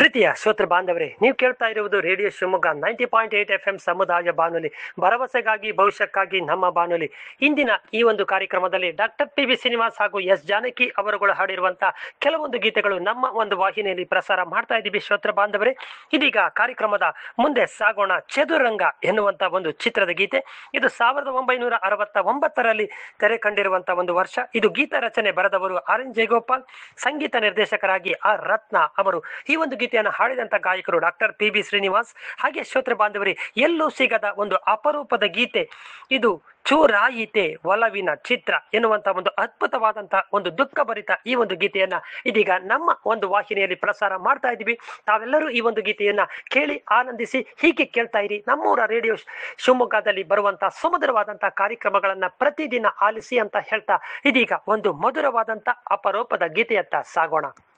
ಪ್ರೀತಿಯ ಶ್ರೋತೃ ಬಾಂಧವರೇ ನೀವು ಕೇಳ್ತಾ ಇರುವುದು radio Shivamogga ninety point eight F M ಸಮುದಾಯ ಬಾನುಲಿ ಭರವಸೆಗಾಗಿ ಭವಿಷ್ಯಕ್ಕಾಗಿ ನಮ್ಮ ಬಾನುಲಿ ಇಂದಿನ ಈ ಒಂದು ಕಾರ್ಯಕ್ರಮದಲ್ಲಿ ಡಾಕ್ಟರ್ ಪಿ ವಿ ಶ್ರೀನಿವಾಸ್ ಹಾಗೂ ಎಸ್ ಜಾನಕಿ ಅವರುಗಳು ಹಾಡಿರುವಂತಹ ಕೆಲವೊಂದು ಗೀತೆಗಳು ನಮ್ಮ ಒಂದು ವಾಹಿನಿಯಲ್ಲಿ ಪ್ರಸಾರ ಮಾಡ್ತಾ ಇದ್ದೀವಿ ಶ್ರೋತೃ ಬಾಂಧವರೇ ಇದೀಗ ಕಾರ್ಯಕ್ರಮದ ಮುಂದೆ ಸಾಗೋಣ ಚದುರಂಗ ಎನ್ನುವಂತ ಒಂದು ಚಿತ್ರದ ಗೀತೆ ಇದು ಸಾವಿರದ ಒಂಬೈನೂರ ಅರವತ್ತ ಒಂಬತ್ತರಲ್ಲಿ ತೆರೆ ಕಂಡಿರುವಂತಹ ಒಂದು ವರ್ಷ ಇದು ಗೀತ ರಚನೆ ಬರೆದವರು ಆರ್ ಎನ್ ಜಯಗೋಪಾಲ್ ಸಂಗೀತ ನಿರ್ದೇಶಕರಾಗಿ ಆರ್ ರತ್ನ ಅವರು ಈ ಒಂದು ಗೀತೆಯನ್ನು ಹಾಡಿದಂತ ಗಾಯಕರು ಡಾಕ್ಟರ್ ಪಿ ಬಿ ಶ್ರೀನಿವಾಸ್ ಹಾಗೆ ಶ್ರೋತೃ ಬಾಂಧವರಿ ಎಲ್ಲೂ ಸಿಗದ ಒಂದು ಅಪರೂಪದ ಗೀತೆ ಇದು ಚೂರಾಯಿತೆ ಒಲವಿನ ಚಿತ್ರ ಎನ್ನುವಂತ ಒಂದು ಅದ್ಭುತವಾದಂತ ಒಂದು ದುಃಖಭರಿತ ಈ ಒಂದು ಗೀತೆಯನ್ನ ಇದೀಗ ನಮ್ಮ ಒಂದು ವಾಹಿನಿಯಲ್ಲಿ ಪ್ರಸಾರ ಮಾಡ್ತಾ ಇದ್ದೀವಿ ತಾವೆಲ್ಲರೂ ಈ ಒಂದು ಗೀತೆಯನ್ನ ಕೇಳಿ ಆನಂದಿಸಿ ಹೀಗೆ ಕೇಳ್ತಾ ಇರಿ ನಮ್ಮೂರ ರೇಡಿಯೋ ಶಿವಮೊಗ್ಗದಲ್ಲಿ ಬರುವಂತ ಸುಮಧುರವಾದಂತ ಕಾರ್ಯಕ್ರಮಗಳನ್ನ ಪ್ರತಿದಿನ ಆಲಿಸಿ ಅಂತ ಹೇಳ್ತಾ ಇದೀಗ ಒಂದು ಮಧುರವಾದಂತ ಅಪರೂಪದ ಗೀತೆಯತ್ತ ಸಾಗೋಣ